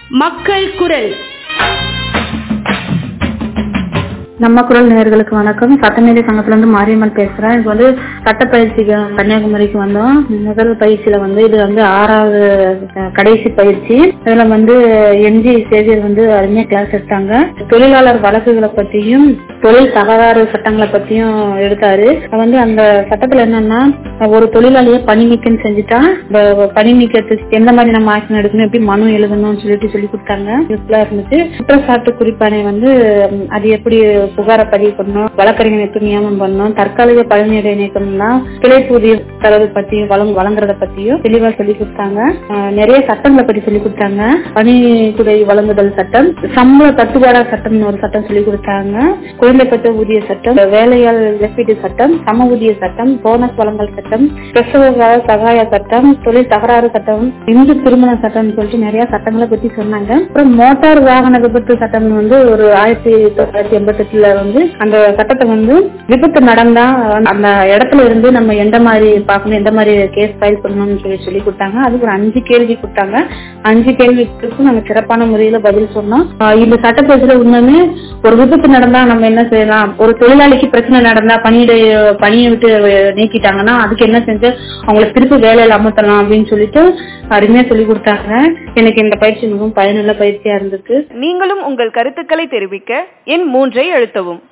மக்கள் குரல் நம்ம குரல் நேயர்களுக்கு வணக்கம் சட்டமேதை சங்கத்துல இருந்து மாரியம்மன் பேசுறேன் இது வந்து சட்ட பயிற்சிக்கு கன்னியாகுமரிக்கு வந்தோம் முதல் பயிற்சியில வந்து இது வந்து ஆறாவது அஹ், கடைசி பயிற்சி இதுல வந்து எம்ஜி சேவியர் வந்து அருமையா கிளாஸ் எடுத்தாங்க தொழிலாளர் வழக்குகளை பத்தியும் தொழில் தகராறு சட்டங்களை பத்தியும் எடுத்தாரு அது வந்து அந்த சட்டத்துல என்னன்னா ஒரு தொழிலாளியை பணி நீக்கம் செஞ்சுட்டா இந்த பணி நீக்கத்துக்கு எந்த மாதிரி நம்ம ஆக்ஷன் எடுக்கணும் எப்படி மனு எழுதணும்னு சொல்லிட்டு சொல்லி கொடுத்தாங்க யூஸ்ஃபுல்லா இருந்துச்சு குற்றச்சாட்டு குறிப்பானை வந்து ம், அது எப்படி புகாரை பதிவு பண்ணணும் வழக்கறிஞர் எப்படி நியமனம் பண்ணணும் தற்காலிக பழனியிட நீக்கம்னா கிளைப்பூதியம் தரது பத்தியும் வழங்க வழங்குறத பத்தியும் தெளிவா சொல்லி கொடுத்தாங்க அஹ், நிறைய சட்டங்களை பத்தி சொல்லி கொடுத்தாங்க பணித்துறை வழங்குதல் சட்டம் சம்பள தட்டுப்பாடா சட்டம்னு ஒரு சட்டம் சொல்லி கொடுத்தாங்க குழந்தைப்பட்ட ஊதிய சட்டம் வேலையாள் இழப்பீட்டு சட்டம் சம ஊதிய சட்டம் போனஸ் வழங்கல் சட்டம் பிரசவ கால சகாய சட்டம் தொழில் தகராறு சட்டம் இந்து திருமண சட்டம்னு சொல்லிட்டு நிறைய சட்டங்களை பத்தி சொன்னாங்க அப்புறம் மோட்டார் வாகன விபத்து சட்டம் வந்து ஒரு ஆயிரத்தி தொள்ளாயிரத்தி எண்பத்தி எட்டுல வந்து அந்த சட்டத்தை வந்து விபத்து நடந்தா அந்த இடத்துல இருந்து நம்ம எந்த மாதிரி பார்க்கணும் எந்த மாதிரி கேஸ் ஃபைல் பண்ணணும்னு சொல்லி சொல்லி கொடுத்தாங்க அதுக்கு ஒரு அஞ்சு கேள்வி கொடுத்தாங்க அஞ்சு கேள்விக்கும் நாங்க சிறப்பான முறையில பதில் சொன்னோம் ஆஹ் இந்த சட்டப்பேசில உண்மையுமே ஒரு விபத்து நடந்தா நம்ம என்ன செய்யலாம் ஒரு தொழிலாளிக்கு பிரச்சனை நடந்தா பணியிட பணியை விட்டு நீக்கிட்டாங்கன்னா அதுக்கு என்ன செஞ்சு அவங்களை திருப்பி வேலையில அமர்த்தலாம் அப்படின்னு சொல்லிட்டு அருமையா சொல்லி கொடுத்தாங்க எனக்கு இந்த பயிற்சி மிகவும் பயனுள்ள பயிற்சியா இருந்திருக்கு நீங்களும் உங்கள் கருத்துக்களை தெரிவிக்க எண் மூன்றை அழுத்தவும்